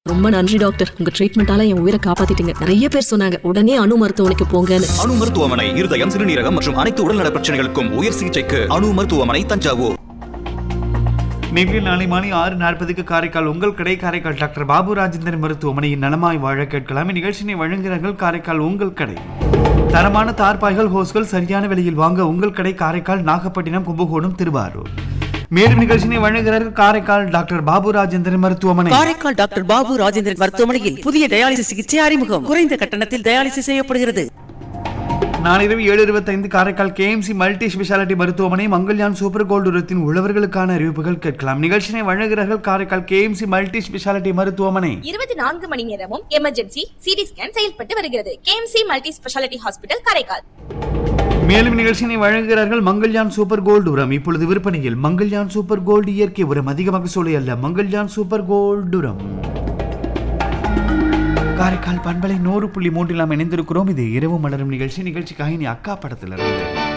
ரொம்ப நன்றி டாக்டர் உங்க ட்ரீட்மெண்டால என் உயிரை காப்பாத்திட்டீங்க நிறைய பேர் சொன்னாங்க உடனே அணு மருத்துவமனைக்கு போங்கன்னு அணு மருத்துவமனை இருதயம் சிறுநீரகம் மற்றும் அனைத்து உடல்நல பிரச்சனைகளுக்கும் உயர் சிகிச்சைக்கு அணு மருத்துவமனை தஞ்சாவூர் நேரில் நாளை மாலை ஆறு நாற்பதுக்கு காரைக்கால் உங்கள் கடை காரைக்கால் டாக்டர் பாபு ராஜேந்திரன் மருத்துவமனையின் நலமாய் வாழ கேட்கலாம் இந்நிகழ்ச்சியினை வழங்குகிறார்கள் காரைக்கால் உங்கள் கடை தரமான தார்பாய்கள் ஹோஸ்கள் சரியான விலையில் வாங்க உங்கள் கடை காரைக்கால் நாகப்பட்டினம் கும்பகோணம் திருவாரூர் மேலும் நிகழ்ச்சியினை வழங்குகிறார்கள் காரைக்கால் டாக்டர் பாபு ராஜேந்திரன் மருத்துவமனை காரைக்கால் டாக்டர் பாபு ராஜேந்திரன் மருத்துவமனையில் புதிய டயாலிசிஸ் சிகிச்சை அறிமுகம் குறைந்த கட்டணத்தில் டயாலிசிஸ் செய்யப்படுகிறது நாளிரவு ஏழு இருபத்தைந்து காரைக்கால் கேஎம்சி மல்டி ஸ்பெஷாலிட்டி மருத்துவமனை மங்கள்யான் சூப்பர் கோல்டு உரத்தின் உழவர்களுக்கான அறிவிப்புகள் கேட்கலாம் நிகழ்ச்சியினை வழங்குகிறார்கள் காரைக்கால் கேஎம்சி மல்டி ஸ்பெஷாலிட்டி மருத்துவமனை இருபத்தி நான்கு மணி நேரமும் எமர்ஜென்சி சிடி ஸ்கேன் செயல்பட்டு வருகிறது KMC multi speciality hospital Karaikal மேலும் நிகழ்ச்சியினை வழங்குகிறார்கள் மங்கள்யான் சூப்பர் கோல்டு உரம் இப்பொழுது விற்பனையில் மங்கள்யான் சூப்பர் கோல்டு இயற்கை உரம் அதிக மகசூலை அல்ல மங்கள்யான் சூப்பர் கோல்டு உரம் காரைக்கால் பண்பலை நூறு புள்ளி மூன்றில் நாம் இணைந்திருக்கிறோம் இது இரவு மலரும் நிகழ்ச்சி நிகழ்ச்சிக்காக இனி அக்கா படத்திலிருந்து